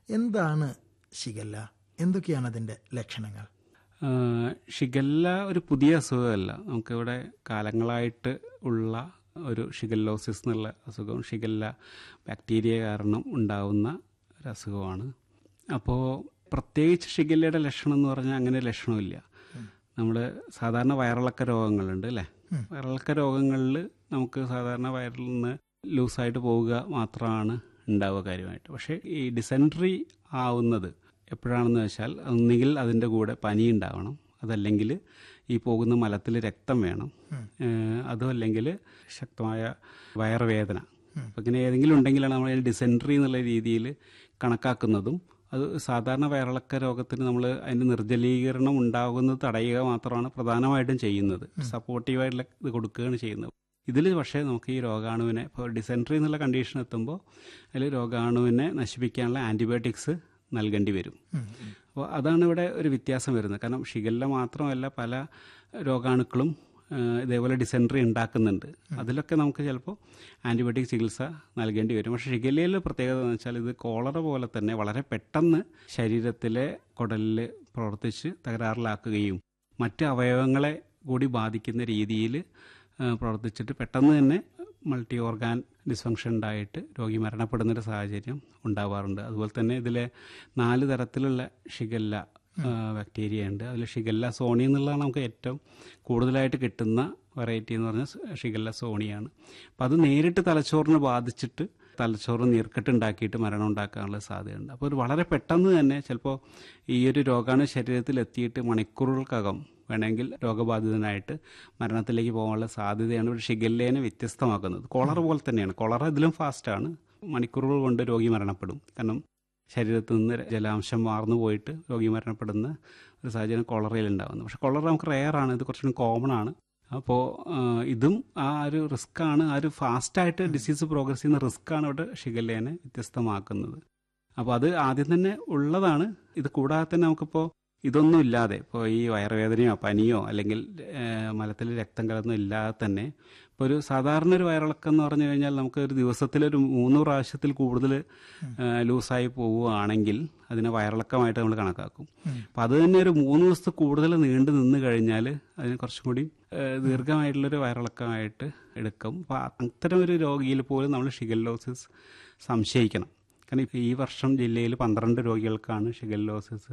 എന്താണ് ഷിഗല്ല എന്തൊക്കെയാണ് അതിന്റെ ലക്ഷണങ്ങൾ ആ, ഷിഗല്ല ഒരു പുതിയ അസുഖമല്ല നമുക്കിവിടെ കാലങ്ങളായിട്ട് ഉള്ള ഒരു ഷിഗല്ലോസിസ് എന്നുള്ള അസുഖം ഷിഗല്ല ബാക്ടീരിയ കാരണം ഉണ്ടാവുന്ന ഒരു അസുഖമാണ് അപ്പോൾ പ്രത്യേകിച്ച് ഷിഗല്ലയുടെ ലക്ഷണം എന്ന് പറഞ്ഞാൽ അങ്ങനെ ലക്ഷണമില്ല നമ്മൾ സാധാരണ വയറിളക്ക രോഗങ്ങളുണ്ട് അല്ലേ വയറിളക്ക രോഗങ്ങളിൽ നമുക്ക് സാധാരണ വയറിൽ നിന്ന് ലൂസായിട്ട് പോവുക മാത്രമാണ് ഉണ്ടാവുക കാര്യമായിട്ട് പക്ഷേ ഈ ഡിസെൻട്രി ആവുന്നത് എപ്പോഴാണെന്ന് വെച്ചാൽ ഒന്നുകിൽ അതിൻ്റെ കൂടെ പനി ഉണ്ടാവണം അതല്ലെങ്കിൽ ഈ പോകുന്ന മലത്തിൽ രക്തം വേണം ഏഹ് അതും അല്ലെങ്കിൽ ശക്തമായ വയറുവേദന അപ്പം ഇങ്ങനെ ഏതെങ്കിലും ഉണ്ടെങ്കിലാണ് നമ്മൾ ഡിസെൻട്രി എന്നുള്ള രീതിയിൽ കണക്കാക്കുന്നതും അത് സാധാരണ വയറിളക്ക രോഗത്തിന് നമ്മൾ അതിൻ്റെ നിർജ്ജലീകരണം ഉണ്ടാകുന്നത് തടയുക മാത്രമാണ് പ്രധാനമായിട്ടും ചെയ്യുന്നത് സപ്പോർട്ടീവായിട്ടുള്ള ഇത് കൊടുക്കുകയാണ് ചെയ്യുന്നത് ഇതിൽ പക്ഷേ നമുക്ക് ഈ രോഗാണുവിനെ ഇപ്പോൾ ഡിസെൻട്രി എന്നുള്ള കണ്ടീഷൻ എത്തുമ്പോൾ അതിൽ രോഗാണുവിനെ നശിപ്പിക്കാനുള്ള ആൻറ്റിബയോട്ടിക്സ് നൽകേണ്ടി വരും അപ്പോൾ അതാണ് ഇവിടെ ഒരു വ്യത്യാസം വരുന്നത് കാരണം ഷിഗല്ല മാത്രമല്ല പല രോഗാണുക്കളും ആ, ഇതേപോലെ ഡിസെൻട്രി ഉണ്ടാക്കുന്നുണ്ട് അതിലൊക്കെ നമുക്ക് ചിലപ്പോൾ ആൻറ്റിബയോട്ടിക് ചികിത്സ നൽകേണ്ടി വരും പക്ഷേ ഷിഗല്ലയിലെ പ്രത്യേകത എന്ന് വെച്ചാൽ ഇത് കോളറ പോലെ തന്നെ വളരെ പെട്ടെന്ന് ശരീരത്തിലെ കുടലിൽ പ്രവർത്തിച്ച് തകരാറിലാക്കുകയും മറ്റ് അവയവങ്ങളെ കൂടി ബാധിക്കുന്ന രീതിയിൽ പ്രവർത്തിച്ചിട്ട് പെട്ടെന്ന് തന്നെ മൾട്ടി ഓർഗാൻ ഡിസ്ഫങ്ഷൻ ഉണ്ടായിട്ട് രോഗി മരണപ്പെടുന്നൊരു സാഹചര്യം ഉണ്ടാവാറുണ്ട് അതുപോലെ തന്നെ ഇതിലെ നാല് തരത്തിലുള്ള ഷിഗല്ല ബാക്ടീരിയ ഉണ്ട് അതിൽ ഷിഗല്ല സോണി എന്നുള്ളതാണ് നമുക്ക് ഏറ്റവും കൂടുതലായിട്ട് കിട്ടുന്ന വെറൈറ്റി എന്ന് പറഞ്ഞാൽ ഷിഗല്ല സോണിയാണ് അപ്പം അത് നേരിട്ട് തലച്ചോറിനെ ബാധിച്ചിട്ട് തലച്ചോറ് നീർക്കെട്ട് ഉണ്ടാക്കിയിട്ട് മരണം ഉണ്ടാക്കാനുള്ള സാധ്യതയുണ്ട് അപ്പോൾ ഒരു വളരെ പെട്ടെന്ന് തന്നെ ചിലപ്പോൾ ഈ ഒരു രോഗാണു ശരീരത്തിൽ എത്തിയിട്ട് മണിക്കൂറുകൾക്കകം വേണമെങ്കിൽ രോഗബാധിതനായിട്ട് മരണത്തിലേക്ക് പോകാനുള്ള സാധ്യതയാണ് ഒരു ഷിഗല്ലേനെ വ്യത്യസ്തമാക്കുന്നത് കോളറ പോലെ തന്നെയാണ് കോളറ ഇതിലും ഫാസ്റ്റാണ് മണിക്കൂറുകൾ കൊണ്ട് രോഗി മരണപ്പെടും കാരണം ശരീരത്തിൽ നിന്ന് ജലാംശം വാർന്നു പോയിട്ട് രോഗി മരണപ്പെടുന്ന ഒരു സാഹചര്യം കൊളറയിൽ ഉണ്ടാകുന്നത് പക്ഷെ കൊളറ നമുക്ക് റെയറാണ് ഇത് കുറച്ചുകൂടി കോമൺ ആണ് അപ്പോൾ ഇതും ആ ഒരു റിസ്ക് ആണ് ആ ഒരു ഫാസ്റ്റായിട്ട് ഡിസീസ് പ്രോഗ്രസ് ചെയ്യുന്ന റിസ്ക് ആണ് ഇവിടെ ഷിഗല്ലേനെ വ്യത്യസ്തമാക്കുന്നത് അപ്പോൾ അത് ആദ്യം തന്നെ ഉള്ളതാണ് ഇത് കൂടാതെ തന്നെ നമുക്കിപ്പോൾ ഇതൊന്നും ഇല്ലാതെ ഇപ്പോൾ ഈ വയറുവേദനയോ പനിയോ അല്ലെങ്കിൽ ഏഹ്, മലത്തിൽ രക്തം കലർന്നോ ഇല്ലാതെ തന്നെ ഇപ്പോൾ ഒരു സാധാരണ ഒരു വയറിളക്കം എന്ന് പറഞ്ഞു കഴിഞ്ഞാൽ നമുക്ക് ഒരു ദിവസത്തിൽ ഒരു മൂന്ന് പ്രാവശ്യത്തിൽ കൂടുതൽ ഏഹ്, ലൂസായി പോവുകയാണെങ്കിൽ അതിനെ വയറിളക്കമായിട്ട് നമ്മൾ കണക്കാക്കും അപ്പം അത് തന്നെ ഒരു മൂന്ന് ദിവസത്തെ കൂടുതൽ നീണ്ടു നിന്ന് കഴിഞ്ഞാൽ അതിന് കുറച്ചും കൂടി ഏഹ്, ദീർഘമായിട്ടുള്ളൊരു വയറിളക്കമായിട്ട് എടുക്കും അപ്പം അത്തരം ഒരു രോഗിയിൽ പോലും നമ്മൾ ഷിഗല്ലോസിസ് സംശയിക്കണം കാരണം ഇപ്പം ഈ വർഷം ജില്ലയിൽ പന്ത്രണ്ട് രോഗികൾക്കാണ് ഷിഗല്ലോസിസ്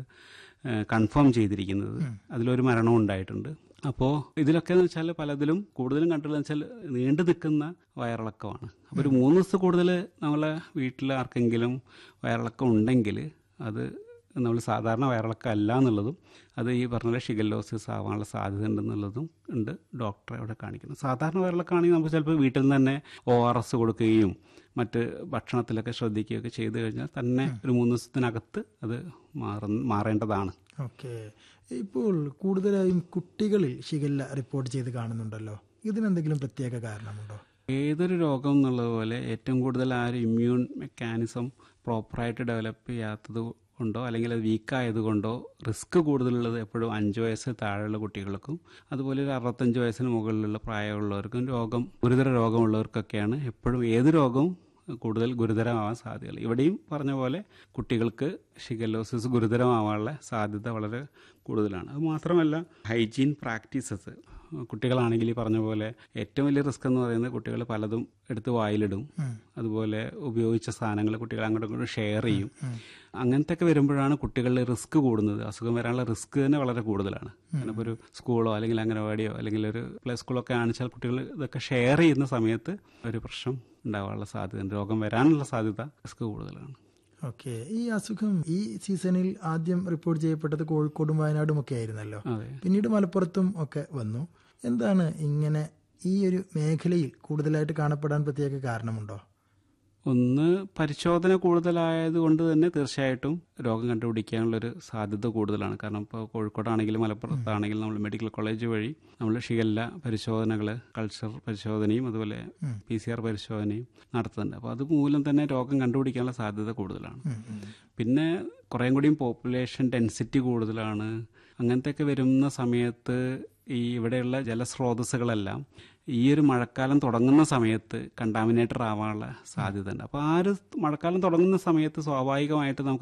കൺഫേം ചെയ്തിരിക്കുന്നത് അതിലൊരു മരണവും ഉണ്ടായിട്ടുണ്ട് അപ്പോൾ ഇതിലൊക്കെ എന്ന് വെച്ചാൽ പലതിലും കൂടുതലും കണ്ടുള്ളത് വെച്ചാൽ നീണ്ടു നിൽക്കുന്ന വയറിളക്കമാണ് അപ്പോൾ ഒരു മൂന്ന് ദിവസം കൂടുതൽ നമ്മളെ വീട്ടിൽ ആർക്കെങ്കിലും വയറിളക്കം ഉണ്ടെങ്കിൽ അത് നമ്മൾ സാധാരണ വയറിളക്കം അല്ല എന്നുള്ളതും അത് ഈ പറഞ്ഞ പോലെ ഷിഗല്ലോസിസ് ആവാനുള്ള സാധ്യത ഉണ്ടെന്നുള്ളതും ഉണ്ട് ഡോക്ടറെ അവിടെ കാണിക്കുന്നത് സാധാരണ വയറിളക്കമാണെങ്കിൽ നമുക്ക് ചിലപ്പോൾ വീട്ടിൽ നിന്ന് തന്നെ ഒ ആർ എസ് കൊടുക്കുകയും മറ്റ് ഭക്ഷണത്തിലൊക്കെ ശ്രദ്ധിക്കുകയൊക്കെ ചെയ്തു കഴിഞ്ഞാൽ തന്നെ ഒരു മൂന്ന് ദിവസത്തിനകത്ത് അത് മാറ മാറേണ്ടതാണ് ഓക്കെ ഇപ്പോൾ കൂടുതലായും കുട്ടികളിൽ ഷിഗല്ല റിപ്പോർട്ട് ചെയ്ത് കാണുന്നുണ്ടല്ലോ ഇതിനെന്തെങ്കിലും പ്രത്യേക കാരണമുണ്ടോ ഏതൊരു രോഗം എന്നുള്ളതുപോലെ ഏറ്റവും കൂടുതൽ ആ ഒരു ഇമ്മ്യൂൺ മെക്കാനിസം പ്രോപ്പറായിട്ട് ഡെവലപ്പ് ചെയ്യാത്തത് കൊണ്ടോ അല്ലെങ്കിൽ അത് വീക്കായത് കൊണ്ടോ റിസ്ക് കൂടുതലുള്ളത് എപ്പോഴും അഞ്ച് വയസ്സ് താഴെയുള്ള കുട്ടികൾക്കും അതുപോലെ ഒരു അറുപത്തഞ്ച് വയസ്സിന് മുകളിലുള്ള പ്രായമുള്ളവർക്കും രോഗം ഗുരുതര രോഗമുള്ളവർക്കൊക്കെയാണ് എപ്പോഴും ഏത് രോഗവും കൂടുതൽ ഗുരുതരമാവാൻ സാധ്യതകൾ ഇവിടെയും പറഞ്ഞ പോലെ കുട്ടികൾക്ക് ഷിഗല്ലോസിസ് ഗുരുതരമാവാനുള്ള സാധ്യത വളരെ കൂടുതലാണ് അത് മാത്രമല്ല ഹൈജീൻ പ്രാക്ടീസസ് കുട്ടികളാണെങ്കിൽ ഈ പറഞ്ഞ പോലെ ഏറ്റവും വലിയ റിസ്ക് എന്ന് പറയുന്നത് കുട്ടികൾ പലതും എടുത്ത് വായിലിടും അതുപോലെ ഉപയോഗിച്ച സാധനങ്ങൾ കുട്ടികൾ അങ്ങോട്ടും ഇങ്ങോട്ടും ഷെയർ ചെയ്യും അങ്ങനത്തെ ഒക്കെ വരുമ്പോഴാണ് കുട്ടികളിൽ റിസ്ക് കൂടുന്നത് അസുഖം വരാനുള്ള റിസ്ക് തന്നെ വളരെ കൂടുതലാണ് കാരണം ഇപ്പോൾ ഒരു സ്കൂളോ അല്ലെങ്കിൽ അംഗനവാടിയോ അല്ലെങ്കിൽ ഒരു പ്ലേ സ്കൂളോ ഒക്കെ ആണെച്ചാൽ കുട്ടികൾ ഇതൊക്കെ ഷെയർ ചെയ്യുന്ന സമയത്ത് ഒരു പ്രശ്നം ഉണ്ടാവാനുള്ള സാധ്യത രോഗം വരാനുള്ള സാധ്യത റിസ്ക് കൂടുതലാണ് ഓക്കെ ഈ അസുഖം ഈ സീസണിൽ ആദ്യം റിപ്പോർട്ട് ചെയ്യപ്പെട്ടത് കോഴിക്കോടും വയനാടും ഒക്കെ ആയിരുന്നല്ലോ അതെ പിന്നീട് മലപ്പുറത്തും ഒക്കെ വന്നു എന്താണ് ഇങ്ങനെ ഈ ഒരു മേഖലയിൽ കൂടുതലായിട്ട് കാണപ്പെടാൻ പ്രത്യേക കാരണമുണ്ടോ ഒന്ന് പരിശോധന കൂടുതലായത് കൊണ്ട് തന്നെ തീർച്ചയായിട്ടും രോഗം കണ്ടുപിടിക്കാനുള്ളൊരു സാധ്യത കൂടുതലാണ് കാരണം ഇപ്പോൾ കോഴിക്കോടാണെങ്കിലും മലപ്പുറത്താണെങ്കിലും നമ്മൾ മെഡിക്കൽ കോളേജ് വഴി നമ്മൾ ഷിഗല്ല പരിശോധനകൾ കൾച്ചർ പരിശോധനയും അതുപോലെ പി സി ആർ പരിശോധനയും നടത്തുന്നുണ്ട് അപ്പോൾ അതുമൂലം തന്നെ രോഗം കണ്ടുപിടിക്കാനുള്ള സാധ്യത കൂടുതലാണ് പിന്നെ കുറേം കൂടിയും പോപ്പുലേഷൻ ഡെൻസിറ്റി കൂടുതലാണ് അങ്ങനത്തെയൊക്കെ വരുന്ന സമയത്ത് ഈ ഇവിടെയുള്ള ജലസ്രോതസ്സുകളെല്ലാം ഈ ഒരു മഴക്കാലം തുടങ്ങുന്ന സമയത്ത് കണ്ടാമിനേറ്റർ ആവാനുള്ള സാധ്യത ഉണ്ട് അപ്പോൾ ആ ഒരു മഴക്കാലം തുടങ്ങുന്ന സമയത്ത് സ്വാഭാവികമായിട്ട് നമുക്ക്